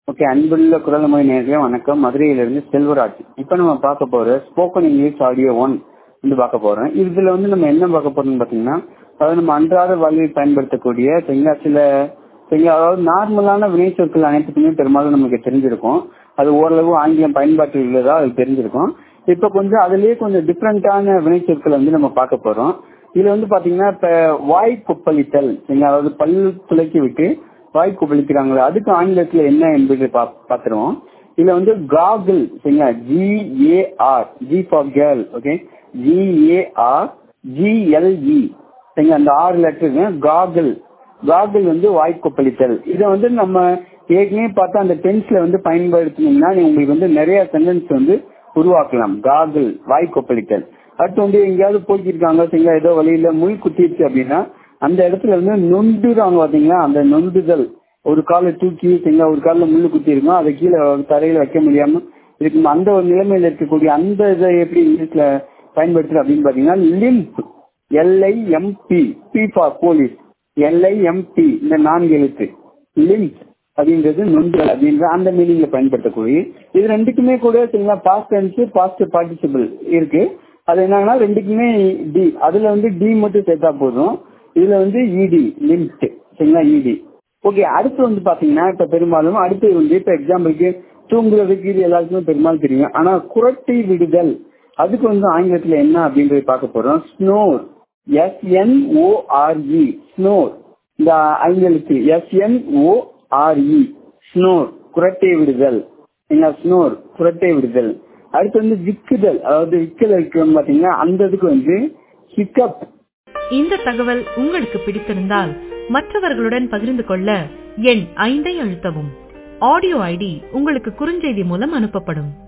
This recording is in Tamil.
ஓகே அன்புள்ள குரல்மொழி நேர்களே வணக்கம் மதுரையிலிருந்து செல்வராஜ் இப்போ நம்ம பார்க்க போற ஸ்போக்கன் இங்கிலீஷ் ஆடியோ ஒன் வந்து பார்க்க போறோம் இதுல வந்து நம்ம என்ன பார்க்க போறோம்னு பாத்தீங்கன்னா அதாவது நம்ம அன்றாட வாழ்வில் பயன்படுத்தக்கூடிய சரிங்களா சில சரிங்களா அதாவது நார்மலான வினைச்சொற்கள் அனைத்துக்குமே பெரும்பாலும் நமக்கு தெரிஞ்சிருக்கும் அது ஓரளவு ஆங்கிலம் பயன்பாட்டில் உள்ளதா அது தெரிஞ்சிருக்கும் இப்ப கொஞ்சம் அதுலயே கொஞ்சம் டிஃப்ரெண்டான வினைச்சொற்களை வந்து நம்ம பார்க்க போறோம் இதுல வந்து பாத்தீங்கன்னா இப்ப வாய் கொப்பளித்தல் சரிங்களா அதாவது பல்லு துளைக்கி விட்டு வாய் கொப்பளிக்கிறாங்களே அதுக்கு ஆங்கிலத்துல என்ன என்பது பாத்துருவோம் இதுல வந்து காகிள் சரிங்களா G A R G for girl okay G A R G L E சரிங்களா அந்த ஆறு லெட்டருங்க காகிள் காகிள் வந்து வாய் கொப்பளித்தல் இதை வந்து நம்ம ஏற்கனவே பார்த்தா அந்த டென்ஸ்ல வந்து பயன்படுத்தினீங்கன்னா உங்களுக்கு வந்து நிறைய சென்டென்ஸ் வந்து உருவாக்கலாம் காகிள் வாய் கொப்பளித்தல் அடுத்து வந்து எங்கேயாவது போய்க்கிருக்காங்க சரிங்களா ஏதோ வழியில முள் குத்திருச்சு அப்படின்னா அந்த இடத்துல வந்து நொண்டுறாங்க பாத்தீங்களா அந்த நொண்டுதல் ஒரு காலை தூக்கி சரிங்களா ஒரு காலில் முள்ளு குத்தி இருக்கும் அதை கீழே தரையில வைக்க முடியாம இருக்கும் அந்த ஒரு நிலைமையில இருக்கக்கூடிய அந்த இதை எப்படி இங்கிலீஷ்ல பயன்படுத்துறது அப்படின்னு பாத்தீங்கன்னா limb L I M B B for police L I M B இந்த நான்கு எழுத்து லிம்ப் அப்படின்றது நொண்டுதல் அப்படின்ற அந்த மீனிங்ல பயன்படுத்தக்கூடிய இது ரெண்டுக்குமே கூட சரிங்களா பாஸ்ட் டென்ஸ் பாஸ்ட் பார்ட்டிசிபிள் இருக்கு அது என்னன்னா ரெண்டுக்குமே டி அதுல வந்து டி மட்டும் சேர்த்தா போதும் இதுல வந்து இடி லிமிட் சரிங்களா இடி ஓகே அடுத்து வந்து பாத்தீங்கன்னா இப்ப பெரும்பாலும் அடுத்து வந்து இப்ப எக்ஸாம்பிளுக்கு தூங்குறதுக்கு இது எல்லாருக்குமே பெரும்பாலும் தெரியும் ஆனா குரட்டை விடுதல் அதுக்கு வந்து ஆங்கிலத்துல என்ன அப்படின்றது பார்க்க போறோம் ஸ்னோர் எஸ்என்ஓஆர்இ ஸ்னோர் இந்த ஐந்தெழுத்து எஸ்என்ஓஆர்இ ஸ்னோர் குரட்டை விடுதல் ஸ்னோர் குரட்டை விடுதல் அடுத்து வந்து விக்குதல் அதாவது விக்கல் இருக்கு பாத்தீங்கன்னா அந்த இதுக்கு வந்து ஹிக்கப் இந்த தகவல் உங்களுக்கு பிடித்திருந்தால் மற்றவர்களுடன் பகிர்ந்து கொள்ள எண் ஐந்தை அழுத்தவும் ஆடியோ ஐடி உங்களுக்கு குறுஞ்செய்தி மூலம் அனுப்பப்படும்